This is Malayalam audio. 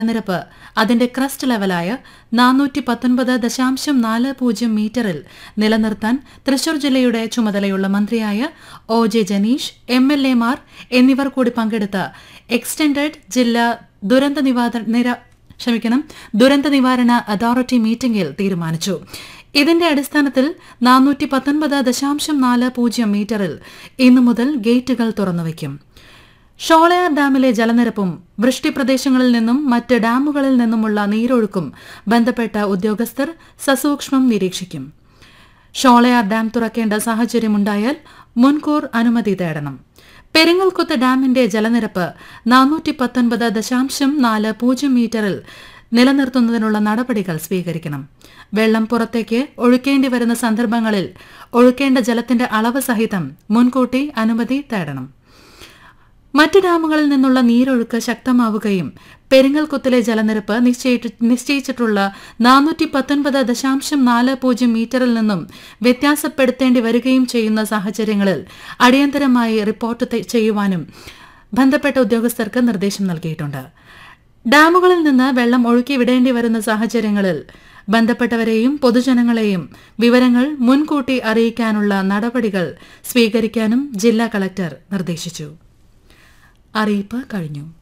നിരപ്പ് അതിന്റെ ക്രസ്റ്റ് ലെവലായ നാനൂറ്റി പത്തൊൻപത് ദശാംശം നാല് പൂജ്യം മീറ്ററിൽ നിലനിർത്താൻ തൃശൂർ ജില്ലയുടെ ചുമതലയുള്ള മന്ത്രിയായ O J Janeesh M L എമാർ എന്നിവർ കൂടി പങ്കെടുത്ത എക്സ്റ്റൻഡഡ് ജില്ലാ ദുരന്ത നിവാരണ നിര ക്ഷമിക്കണം ദുരന്ത നിവാരണ അതോറിറ്റി മീറ്റിംഗിൽ തീരുമാനിച്ചു ഇതിന്റെ അടിസ്ഥാനത്തിൽ നാനൂറ്റി പത്തൊൻപത് ദശാംശം നാല് പൂജ്യം മീറ്ററിൽ ഇന്നു മുതൽ ഗേറ്റുകൾ തുറന്നുവയ്ക്കും ഷോളയാർ ഡാമിലെ ജലനിരപ്പും വൃഷ്ടിപ്രദേശങ്ങളിൽ നിന്നും മറ്റ് ഡാമുകളിൽ നിന്നുമുള്ള നീരൊഴുക്കും ബന്ധപ്പെട്ട ഉദ്യോഗസ്ഥർ സസൂക്ഷ്മം നിരീക്ഷിക്കും ഷോളയാർ ഡാം തുറക്കേണ്ട സാഹചര്യമുണ്ടായാൽ മുൻകൂർ അനുമതി തേടണം പെരിങ്ങൽകുത്ത് ഡാമിന്റെ ജലനിരപ്പ് നാനൂറ്റി പത്തൊൻപത് ദശാംശം നാല് പൂജ്യം മീറ്ററിൽ നിലനിർത്തുന്നതിനുള്ള നടപടികൾ സ്വീകരിക്കണം വെള്ളം പുറത്തേക്ക് ഒഴുക്കേണ്ടി വരുന്ന സന്ദർഭങ്ങളിൽ ഒഴുക്കേണ്ട ജലത്തിന്റെ അളവ് സഹിതം മുൻകൂട്ടി അനുമതി തേടണം മറ്റ് ഡാമുകളിൽ നിന്നുള്ള നീരൊഴുക്ക് ശക്തമാവുകയും പെരിങ്ങൽകുത്തിലെ ജലനിരപ്പ് നിശ്ചയിട്ടി- നിശ്ചയിച്ചിട്ടുള്ള നാനൂറ്റി പത്തൊൻപത് ദശാംശം നാല് പൂജ്യം മീറ്ററിൽ നിന്നും വ്യത്യാസപ്പെടുത്തേണ്ടി വരികയും ചെയ്യുന്ന സാഹചര്യങ്ങളിൽ അടിയന്തരമായി റിപ്പോർട്ട് തെ- ചെയ്യുവാനും ബന്ധപ്പെട്ട ഉദ്യോഗസ്ഥർക്ക് നിർദ്ദേശം നൽകിയിട്ടുണ്ട് ഡാമുകളിൽ നിന്ന് വെള്ളം ഒഴുക്കി വിടേണ്ടി വരുന്ന സാഹചര്യങ്ങളിൽ ബന്ധപ്പെട്ടവരെയും പൊതുജനങ്ങളെയും വിവരങ്ങൾ മുൻകൂട്ടി അറിയിക്കാനുള്ള നടപടികൾ സ്വീകരിക്കാനും ജില്ലാ കളക്ടർ നിർദ്ദേശിച്ചു അറിയിപ്പ് കഴിഞ്ഞു